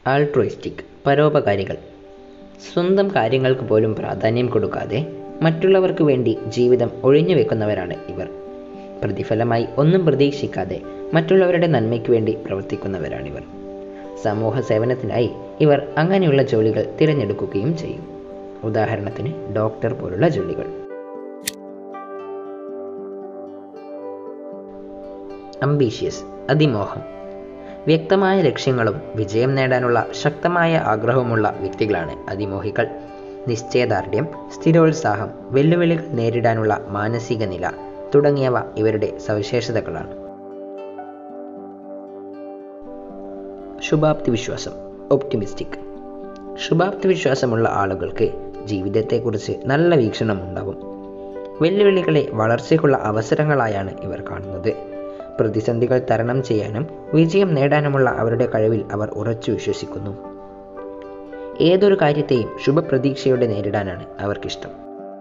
altruistic പരോപകാരികൾ സ്വന്തം കാര്യങ്ങൾക്ക് പോലും പ്രാധാന്യം കൊടുക്കാതെ മറ്റുള്ളവർക്ക് വേണ്ടി ജീവിതം ഒഴിഞ്ഞു വെക്കുന്നവരാണ് ഇവർ പ്രതിഫലമായി ഒന്നും പ്രതീക്ഷിക്കാതെ മറ്റുള്ളവരുടെ നന്മയ്ക്ക് വേണ്ടി പ്രവർത്തിക്കുന്നവരാണിവർ സമൂഹ സേവനത്തിനായി ഇവർ അങ്ങനെയുള്ള ജോലികൾ തിരഞ്ഞെടുക്കുകയും ചെയ്യും ഉദാഹരണത്തിന് ഡോക്ടർ പോലുള്ള ജോലികൾ അംബീഷ്യസ് അതിമോഹം വ്യക്തമായ ലക്ഷ്യങ്ങളും വിജയം നേടാനുള്ള ശക്തമായ ആഗ്രഹവുമുള്ള വ്യക്തികളാണ് അതിമോഹികൾ നിശ്ചയദാർഢ്യം സ്ഥിരോത്സാഹം വെല്ലുവിളികൾ നേരിടാനുള്ള മാനസിക നില തുടങ്ങിയവ ഇവരുടെ സവിശേഷതകളാണ് ശുഭാപ്തി വിശ്വാസം ഒപ്റ്റിമിസ്റ്റിക് ശുഭാപ്തി വിശ്വാസമുള്ള ആളുകൾക്ക് ജീവിതത്തെക്കുറിച്ച് നല്ല വീക്ഷണം ഉണ്ടാവും വെല്ലുവിളികളെ വളർച്ചയ്ക്കുള്ള അവസരങ്ങളായാണ് ഇവർ കാണുന്നത് പ്രതിസന്ധികൾ തരണം ചെയ്യാനും വിജയം നേടാനുമുള്ള അവരുടെ കഴിവിൽ അവർ ഉറച്ചു വിശ്വസിക്കുന്നു ഏതൊരു കാര്യത്തെയും ശുഭപ്രതീക്ഷയോടെ നേരിടാനാണ് അവർക്കിഷ്ടം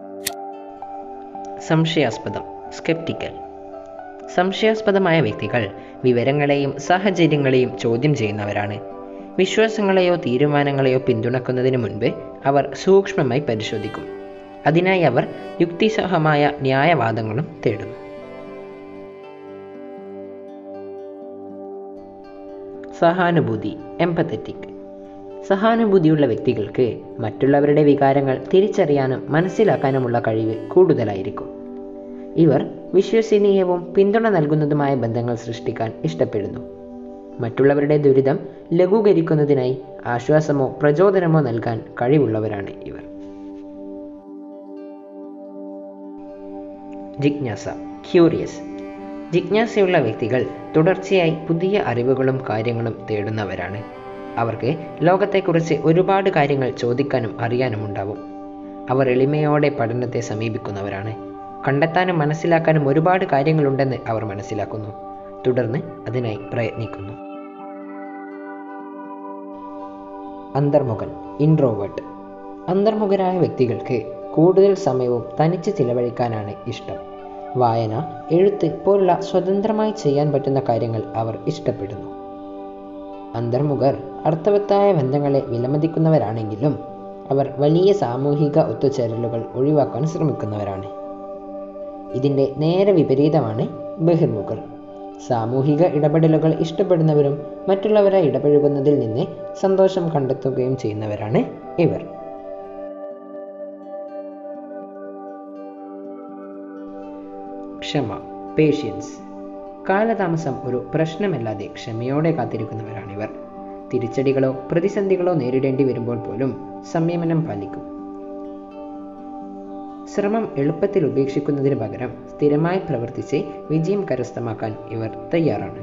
സംശയാസ്പദം സ്കെപ്റ്റിക്കൽ സംശയാസ്പദമായ വ്യക്തികൾ വിവരങ്ങളെയും സാഹചര്യങ്ങളെയും ചോദ്യം ചെയ്യുന്നവരാണ് വിശ്വാസങ്ങളെയോ തീരുമാനങ്ങളെയോ പിന്തുണക്കുന്നതിന് മുൻപ് അവർ സൂക്ഷ്മമായി പരിശോധിക്കും അതിനായി അവർ യുക്തിസഹമായ ന്യായവാദങ്ങളും തേടുന്നു സഹാനുഭൂതി എംപത്തറ്റിക് സഹാനുഭൂതിയുള്ള വ്യക്തികൾക്ക് മറ്റുള്ളവരുടെ വികാരങ്ങൾ തിരിച്ചറിയാനും മനസ്സിലാക്കാനുമുള്ള കഴിവ് കൂടുതലായിരിക്കും ഇവർ വിശ്വസനീയവും പിന്തുണ നൽകുന്നതുമായ ബന്ധങ്ങൾ സൃഷ്ടിക്കാൻ ഇഷ്ടപ്പെടുന്നു മറ്റുള്ളവരുടെ ദുരിതം ലഘൂകരിക്കുന്നതിനായി ആശ്വാസമോ പ്രചോദനമോ നൽകാൻ കഴിവുള്ളവരാണ് ഇവർ ജിജ്ഞാസ ക്യൂറിയസ് ജിജ്ഞാസയുള്ള വ്യക്തികൾ തുടർച്ചയായി പുതിയ അറിവുകളും കാര്യങ്ങളും തേടുന്നവരാണ് അവർക്ക് ലോകത്തെക്കുറിച്ച് ഒരുപാട് കാര്യങ്ങൾ ചോദിക്കാനും അറിയാനും ഉണ്ടാവും അവർ എളിമയോടെ പഠനത്തെ സമീപിക്കുന്നവരാണ് കണ്ടെത്താനും മനസ്സിലാക്കാനും ഒരുപാട് കാര്യങ്ങളുണ്ടെന്ന് അവർ മനസ്സിലാക്കുന്നു തുടർന്ന് അതിനായി പ്രയത്നിക്കുന്നു അന്തർമുഖൻ ഇൻട്രോവേർട്ട് അന്തർമുഖരായ വ്യക്തികൾക്ക് കൂടുതൽ സമയവും തനിച്ച് ചിലവഴിക്കാനാണ് ഇഷ്ടം വായന എഴുത്ത് പോലുള്ള സ്വതന്ത്രമായി ചെയ്യാൻ പറ്റുന്ന കാര്യങ്ങൾ അവർ ഇഷ്ടപ്പെടുന്നു അന്തർമുഖർ അർത്ഥവത്തായ ബന്ധങ്ങളെ വിലമതിക്കുന്നവരാണെങ്കിലും അവർ വലിയ സാമൂഹിക ഒത്തുചേരലുകൾ ഒഴിവാക്കാൻ ശ്രമിക്കുന്നവരാണ് ഇതിൻ്റെ നേരെ വിപരീതമാണ് ബഹിർമുഖർ സാമൂഹിക ഇടപെടലുകൾ ഇഷ്ടപ്പെടുന്നവരും മറ്റുള്ളവരെ ഇടപഴകുന്നതിൽ നിന്ന് സന്തോഷം കണ്ടെത്തുകയും ചെയ്യുന്നവരാണ് ഇവർ ക്ഷമ പേഷ്യൻസ് കാലതാമസം ഒരു പ്രശ്നമല്ലാതെ ക്ഷമയോടെ കാത്തിരിക്കുന്നവരാണിവർ തിരിച്ചടികളോ പ്രതിസന്ധികളോ നേരിടേണ്ടി വരുമ്പോൾ പോലും സംയമനം പാലിക്കും ശ്രമം എളുപ്പത്തിൽ ഉപേക്ഷിക്കുന്നതിന് പകരം സ്ഥിരമായി പ്രവർത്തിച്ച് വിജയം കരസ്ഥമാക്കാൻ ഇവർ തയ്യാറാണ്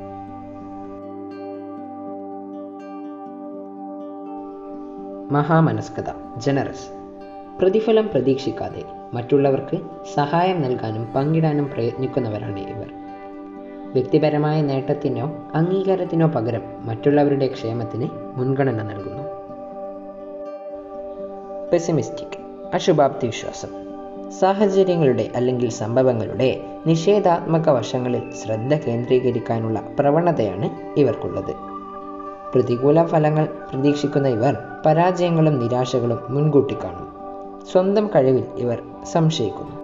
മഹാമനസ്കത ജനറസ് പ്രതിഫലം പ്രതീക്ഷിക്കാതെ മറ്റുള്ളവർക്ക് സഹായം നൽകാനും പങ്കിടാനും പ്രയത്നിക്കുന്നവരാണ് ഇവർ വ്യക്തിപരമായ നേട്ടത്തിനോ അംഗീകാരത്തിനോ പകരം മറ്റുള്ളവരുടെ ക്ഷേമത്തിന് മുൻഗണന നൽകുന്നു പെസിമിസ്റ്റിക് അശുഭാപ്തി വിശ്വാസം സാഹചര്യങ്ങളുടെ അല്ലെങ്കിൽ സംഭവങ്ങളുടെ നിഷേധാത്മക വശങ്ങളിൽ ശ്രദ്ധ കേന്ദ്രീകരിക്കാനുള്ള പ്രവണതയാണ് ഇവർക്കുള്ളത് പ്രതികൂല ഫലങ്ങൾ പ്രതീക്ഷിക്കുന്ന ഇവർ പരാജയങ്ങളും നിരാശകളും മുൻകൂട്ടി കാണും സ്വന്തം കഴിവിൽ ഇവർ സംശയിക്കുന്നു